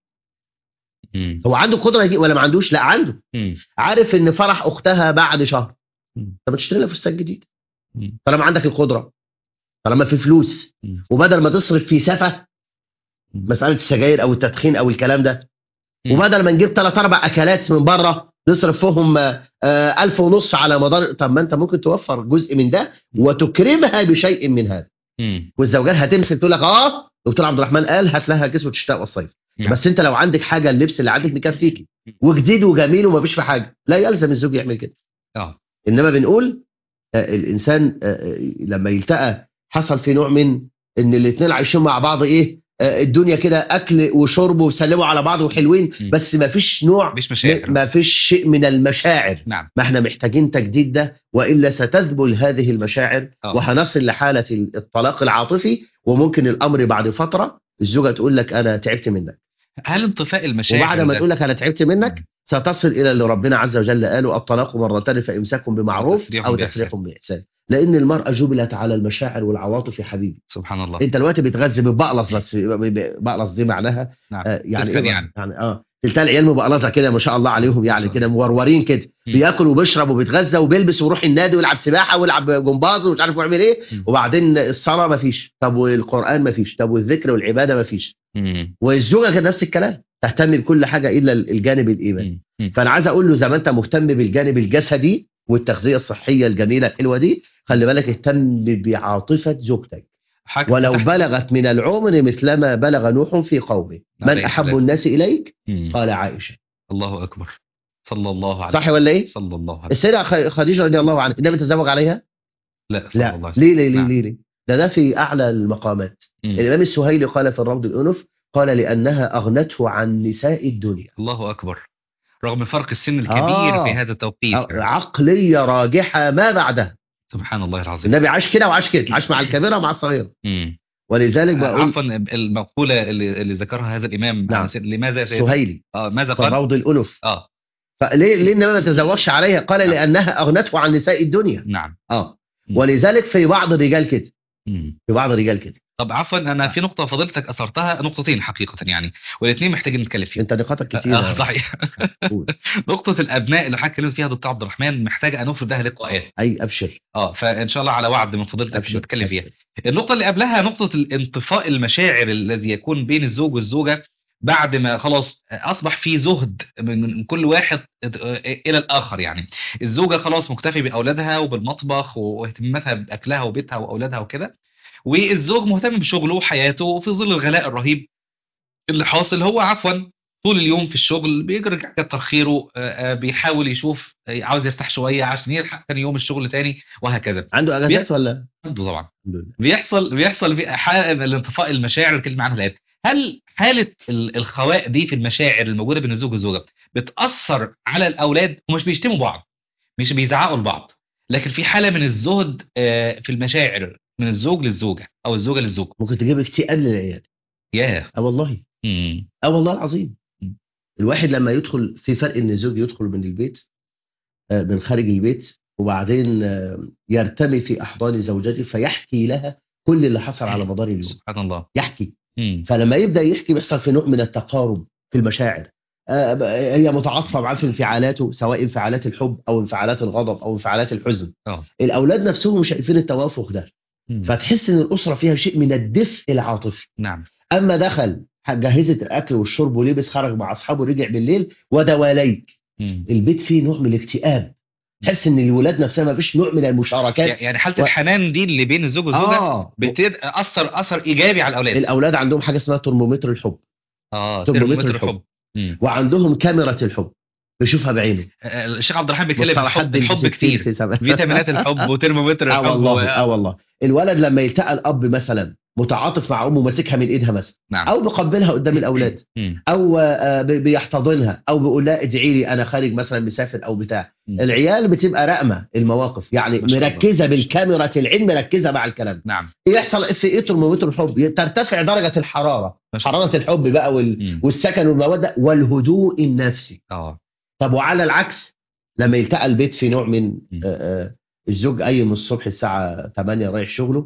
مم. هو عنده القدره يجيب ولا ما عندوش لا عنده مم. عارف ان فرح اختها بعد شهر مم. طب تشتري لها فستان جديد مم. طالما عندك القدره طالما في فلوس مم. وبدل ما تصرف في سفه مم. مساله السجاير او التدخين او الكلام ده مم. وبدل ما نجيب ثلاث اربع اكلات من بره نصرف فيهم آه، آه، ألف ونص على مدار طب ما انت ممكن توفر جزء من ده وتكرمها بشيء من هذا مم. والزوجات هتمسك تقول لك اه دكتور عبد الرحمن قال هات لها كسوه الشتاء والصيف نعم. بس انت لو عندك حاجه اللبس اللي عندك مكفيكي وجديد وجميل ومفيش في حاجه لا يلزم الزوج يعمل كده اه انما بنقول آه، الانسان آه، آه، لما يلتقى حصل في نوع من ان الاثنين عايشين مع بعض ايه آه، الدنيا كده اكل وشرب وسلموا على بعض وحلوين م. بس ما فيش نوع مفيش مشاعر ما فيش شيء من المشاعر نعم ما احنا محتاجين تجديد ده والا ستذبل هذه المشاعر آه. وهنصل لحاله الطلاق العاطفي وممكن الامر بعد فتره الزوجه تقول لك انا تعبت منك هل انطفاء المشاعر وبعد ما ده- تقول لك انا تعبت منك ستصل الى اللي ربنا عز وجل قاله الطلاق مرتان فامساك بمعروف تسريح او بإحسان. تسريح باحسان لان المراه جبلت على المشاعر والعواطف يا حبيبي سبحان الله انت دلوقتي بتغذي ببقلص بس بقلص دي معناها نعم آه يعني تفهم إيه يعني. يعني اه تلتقى العيال مبقلصه كده ما شاء الله عليهم يعني شاء كده مورورين كده مم. بياكل وبيشرب وبيتغذى وبيلبس ويروح النادي ويلعب سباحه ويلعب جمباز ومش عارف يعمل ايه مم. وبعدين الصلاه ما فيش طب والقران ما فيش طب والذكر والعباده ما فيش مم. والزوجه كان نفس الكلام تهتم بكل حاجه الا الجانب الايماني مم. مم. فانا عايز اقول له زي ما انت مهتم بالجانب الجسدي والتغذيه الصحيه الجميله الحلوه دي خلي بالك اهتم بعاطفه زوجتك حاجة ولو تحت- بلغت من العمر مثلما بلغ نوح في قومه من عليه احب السلام. الناس اليك مم. قال عائشه الله اكبر صلى الله عليه صح ولا ايه صلى الله عليه السيده خ- خديجه رضي الله عنها النبي تزوج عليها لا صلى الله لا عليه وسلم ليه ليه ليه نعم. ليه, ليه؟ ده ده في اعلى المقامات مم. الامام السهيلي قال في الروض الانف قال لانها اغنته عن نساء الدنيا الله اكبر رغم فرق السن الكبير آه. في هذا التوقيت عقليه راجحه ما بعدها سبحان الله العظيم النبي عاش كده وعاش كده عاش مع الكبيره ومع الصغيره مم. ولذلك بقول عفوا المقولة اللي, اللي ذكرها هذا الإمام نعم. عن سيد- لماذا يا سيدنا؟ سهيلي آه ماذا في قال؟ الروض الانف آه فليه ليه النبي ما تزوجش عليها قال نعم. لانها اغنته عن نساء الدنيا نعم اه مم. ولذلك في بعض الرجال كده مم. في بعض الرجال كده طب عفوا أنا في نقطة فضلتك أثرتها نقطتين حقيقة يعني والاثنين محتاجين نتكلم فيهم انت نقاطك كتير آه صحيح قول. نقطة الأبناء اللي حضرتك اتكلمت فيها دكتور عبد الرحمن محتاجة أن نفرد لها لقاءات اي ابشر اه فإن شاء الله على وعد من فضيلتك ابشر نتكلم فيها أبشر. النقطة اللي قبلها نقطة الانطفاء المشاعر الذي يكون بين الزوج والزوجة بعد ما خلاص أصبح في زهد من كل واحد إلى الآخر يعني الزوجة خلاص مكتفي بأولادها وبالمطبخ واهتماماتها بأكلها وبيتها وأولادها وكده والزوج مهتم بشغله وحياته وفي ظل الغلاء الرهيب اللي حاصل هو عفوا طول اليوم في الشغل بيجري كتر خيره آه، آه، بيحاول يشوف آه، عاوز يرتاح شوية عشان يلحق تاني يوم الشغل تاني وهكذا عنده اجازات ولا عنده طبعا الحمد لله بيحصل بيحصل بي- حالة الانطفاء المشاعر اللي اتكلمنا عنها الآن هل حالة ال- الخواء دي في المشاعر الموجودة بين الزوج والزوجة بتأثر على الأولاد ومش بيشتموا بعض مش بيزعقوا لبعض لكن في حالة من الزهد آه، في المشاعر من الزوج للزوجة أو الزوجة للزوج ممكن تجيب اكتئاب للعيال ياه اه والله مم. اه والله العظيم مم. الواحد لما يدخل في فرق ان الزوج يدخل من البيت آه، من خارج البيت وبعدين آه، يرتمي في احضان زوجته فيحكي لها كل اللي حصل على مدار اليوم سبحان الله يحكي مم. فلما يبدا يحكي بيحصل في نوع من التقارب في المشاعر آه، ب- هي متعاطفه معاه في انفعالاته سواء انفعالات الحب او انفعالات الغضب او انفعالات الحزن اه الاولاد نفسهم شايفين التوافق ده مم. فتحس ان الاسره فيها شيء من الدفء العاطفي نعم اما دخل جهزت الاكل والشرب ولبس خرج مع اصحابه رجع بالليل ودواليك مم. البيت فيه نوع من الاكتئاب تحس ان الولاد نفسها ما فيش نوع من المشاركات يعني حالة و- الحنان دي اللي بين الزوج والزوجة اه بتأثر أثر إيجابي على الأولاد الاولاد عندهم حاجه اسمها ترمومتر الحب اه ترمومتر ترمومتر الحب. الحب مم. وعندهم كاميرا الحب بيشوفها بعينه آه، الشيخ عبد الرحمن بيتكلم في مصطلحات الحب الحب بنت ستين كتير في سبع- فيتامينات الحب وترمومتر اه الحب والله و... اه والله الولد لما يلتقى الاب مثلا متعاطف مع امه ماسكها من ايدها مثلا نعم او بيقبلها قدام الاولاد مم. او آه، بي- بيحتضنها او بيقول لها ادعي لي انا خارج مثلا مسافر او بتاع مم. العيال بتبقى راقمه المواقف يعني ما شاء الله. مركزه بالكاميرا العين مركزه مع الكلام نعم يحصل في ايه ترمومتر الحب ترتفع درجه الحراره ما شاء الله. حراره الحب بقى وال... مم. والسكن والموده والهدوء النفسي اه طب وعلى العكس لما يلتقى البيت في نوع من مم. آه، آه، الزوج قايم الصبح الساعه 8 رايح شغله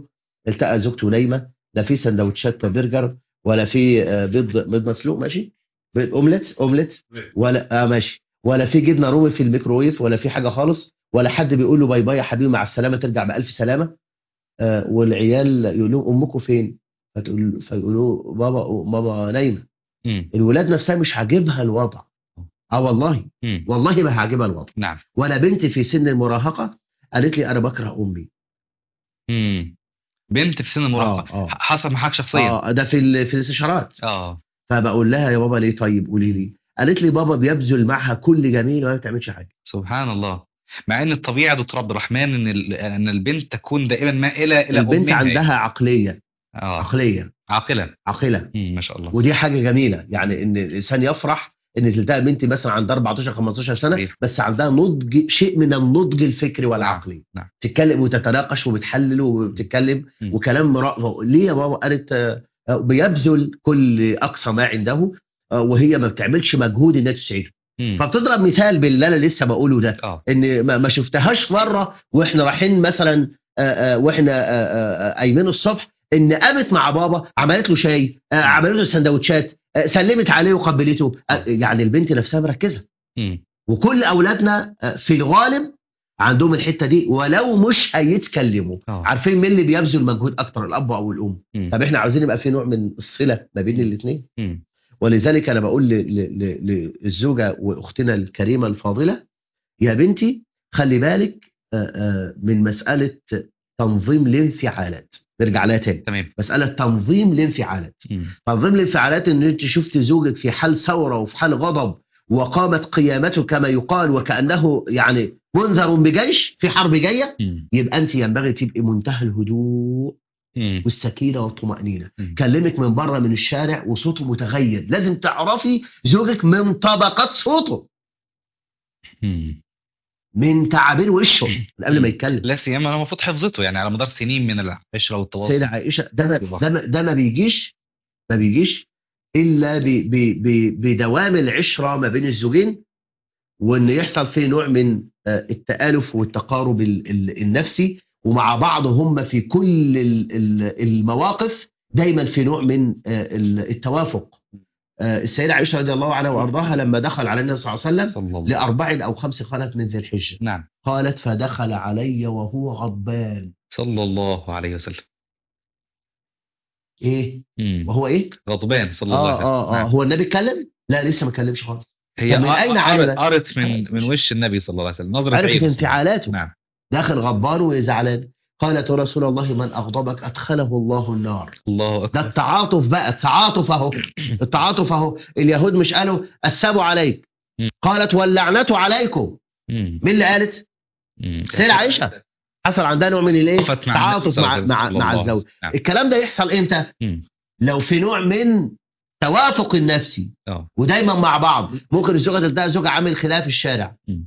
التقى زوجته نايمه لا في سندوتشات برجر ولا في آه، بيض بيض مسلوق ماشي بيض اومليت اومليت ولا اه ماشي ولا في جبنه رومي في الميكروويف ولا في حاجه خالص ولا حد بيقول له باي باي يا حبيبي مع السلامه ترجع بالف سلامه آه والعيال يقول لهم امكم فين فتقول فيقولوا بابا بابا نايمه مم. الولاد نفسها مش عاجبها الوضع اه والله مم. والله ما عاجبها الوضع نعم وانا بنتي في سن المراهقه قالت لي انا بكره امي مم. بنت في سن المراهقه آه، آه. حصل معاك شخصيا اه ده في ال- في الاستشارات اه فبقول لها يا بابا ليه طيب قولي لي قالت لي بابا بيبذل معها كل جميل وما بتعملش حاجه سبحان الله مع ان الطبيعه دكتور عبد الرحمن ان ال- ان البنت تكون دائما مائله الى البنت أمها. عندها عقليه اه عقليه عاقله عاقله مم. ما شاء الله ودي حاجه جميله يعني ان الانسان يفرح ان تلتقى بنتي مثلا عندها 14 15 سنه صحيح. بس عندها نضج شيء من النضج الفكري والعقلي نعم. تتكلم وتتناقش وبتحلل وبتتكلم مم. وكلام مرا... ليه يا بابا قالت آه، آه، بيبذل كل اقصى ما عنده آه، وهي ما بتعملش مجهود انها تسعده مم. فبتضرب مثال باللي انا لسه بقوله ده اه ان ما ما شفتهاش مره واحنا رايحين مثلا آه، آه، واحنا آه، آه، آه، قايمين الصبح ان قامت مع بابا عملت له شاي آه، عملت له سندوتشات آه، سلمت عليه وقبلته آه، يعني البنت نفسها مركزه مم. وكل اولادنا آه، في الغالب عندهم الحته دي ولو مش هيتكلموا اه عارفين مين اللي بيبذل مجهود اكتر الاب او الام مم. طب احنا عاوزين يبقى في نوع من الصله ما بين الاثنين مم. ولذلك انا بقول ل- ل- ل- للزوجه واختنا الكريمه الفاضله يا بنتي خلي بالك آه، آه، من مساله تنظيم الانفعالات نرجع لها تاني تمام مساله تنظيم الانفعالات مم. تنظيم الانفعالات ان انت شفت زوجك في حال ثوره وفي حال غضب وقامت قيامته كما يقال وكانه يعني منذر بجيش في حرب جايه مم. يبقى انت ينبغي تبقي منتهى الهدوء مم. والسكينه والطمانينه مم. كلمك من بره من الشارع وصوته متغير لازم تعرفي زوجك من طبقات صوته مم. من تعابير وشه من قبل ما يتكلم لا سيما لو المفروض حفظته يعني على مدار سنين من العشره والتواصل سيدة عائشه ده ما ده ما, ده ما بيجيش ما بيجيش الا ب ب ب بدوام العشره ما بين الزوجين وان يحصل فيه نوع من آه، التآلف والتقارب ال- ال- النفسي ومع بعض هم في كل ال- ال- المواقف دايما في نوع من آه، ال- التوافق آه، السيدة عائشة رضي الله عنها وأرضاها لما دخل على النبي صلى الله عليه وسلم صلى الله لأربع أو خمس قالت من ذي الحجة نعم قالت فدخل علي وهو غضبان صلى الله عليه وسلم إيه مم. وهو إيه غضبان صلى الله عليه آه وسلم آه آه نعم. هو النبي اتكلم لا لسه ما اتكلمش خالص هي طب من أين قرت- علمت؟ قرت من من وش النبي صلى الله عليه وسلم نظره عرفت عين انفعالاته نعم داخل غضبان وزعلان قالت يا رسول الله من أغضبك أدخله الله النار الله ده اكبر التعاطف بقى التعاطف اهو التعاطف اهو اليهود مش قالوا السبوا عليك مم. قالت واللعنة عليكم مم. مين اللي قالت مم. سيدة عائشة حصل عندها نوع من الايه وقفت مع تعاطف النبي مع صلى مع الله مع عليه الزوج وسلم. نعم. الكلام ده يحصل امتى مم. لو في نوع من توافق النفسي اه ودايما مع بعض ممكن الزوجه تلتقي زوجها عامل خلاف في الشارع مم.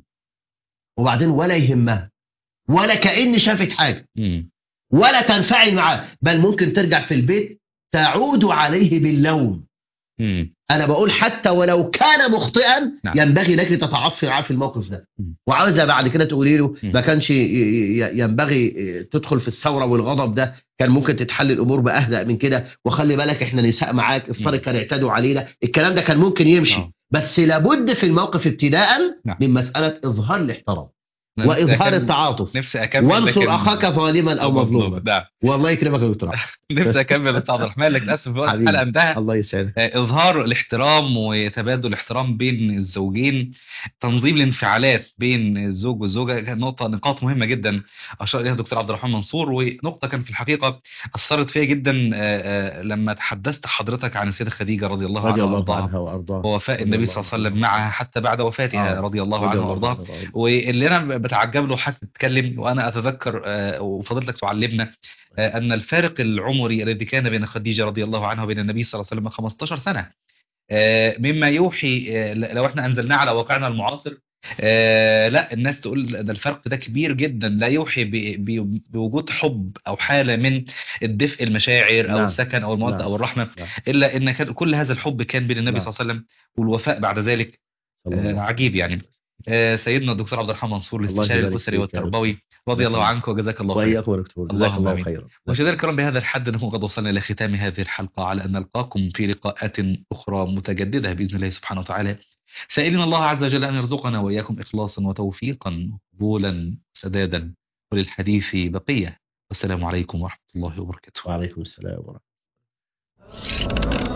وبعدين ولا يهمها ولا كأن شافت حاجه مم. ولا تنفعل معاه بل ممكن ترجع في البيت تعود عليه باللوم مم. انا بقول حتى ولو كان مخطئا نعم. ينبغي لك تتعاطفي معاه في الموقف ده مم. وعاوزه بعد كده تقولي له مم. ما كانش ي- ي- ينبغي تدخل في الثوره والغضب ده كان ممكن تتحل الامور باهدأ من كده وخلي بالك احنا نساء معاك افترض كانوا يعتدوا علينا الكلام ده كان ممكن يمشي آه. بس لابد في الموقف ابتداء نعم. من مساله اظهار الاحترام أنا نفسي واظهار أكمل- التعاطف نفسي اكمل وانصر لكن- اخاك ظالما او مظلوما نعم والله يكرمك يا دكتور عبد. نفسي اكمل استاذ عبد الرحمن لكن للاسف وقت حبيبي. الحلقه انتهى الله يسعدك آه، اظهار الاحترام وتبادل الاحترام بين الزوجين تنظيم الانفعالات بين الزوج والزوجه كانت نقطه نقاط مهمه جدا اشار اليها الدكتور عبد الرحمن منصور ونقطه كانت في الحقيقه اثرت فيا جدا آه، آه، لما تحدثت حضرتك عن السيده خديجه رضي الله رضي عنها الله وارضاها عنها وارضاها ووفاء رضي النبي الله صلى الله عليه عنها. وسلم معها حتى بعد وفاتها آه. رضي الله رضي عنها الله وارضاها عنها. واللي انا بتعجب له حتى تتكلم وانا اتذكر آه، وفضلتك تعلمنا آه، ان الفارق العمري الذي كان بين خديجه رضي الله عنها وبين النبي صلى الله عليه وسلم 15 سنه آه، مما يوحي آه، لو احنا انزلناه على واقعنا المعاصر آه، لا الناس تقول ده الفرق ده كبير جدا لا يوحي ب- ب- بوجود حب او حاله من الدفء المشاعر او نعم. السكن او الموده نعم. او الرحمه نعم. الا ان كان كل هذا الحب كان بين النبي نعم. صلى الله عليه وسلم والوفاء بعد ذلك صلى الله آه، عليه عجيب يعني آه، سيدنا الدكتور عبد الرحمن منصور الله الاستشاري يبارك الاسري فيك يا رب. والتربوي رضي الله الله. عنك وجزاك الله خير واياكم يا دكتور جزاك اللهم الله آمين. خيرا مشاهدينا الكرام بهذا الحد نكون قد وصلنا الى ختام هذه الحلقه على ان نلقاكم في لقاءات اخرى متجدده باذن الله سبحانه وتعالى سائلين الله عز وجل ان يرزقنا واياكم اخلاصا وتوفيقا قبولا سدادا وللحديث بقيه والسلام عليكم ورحمه الله وبركاته وعليكم السلام ورحمه الله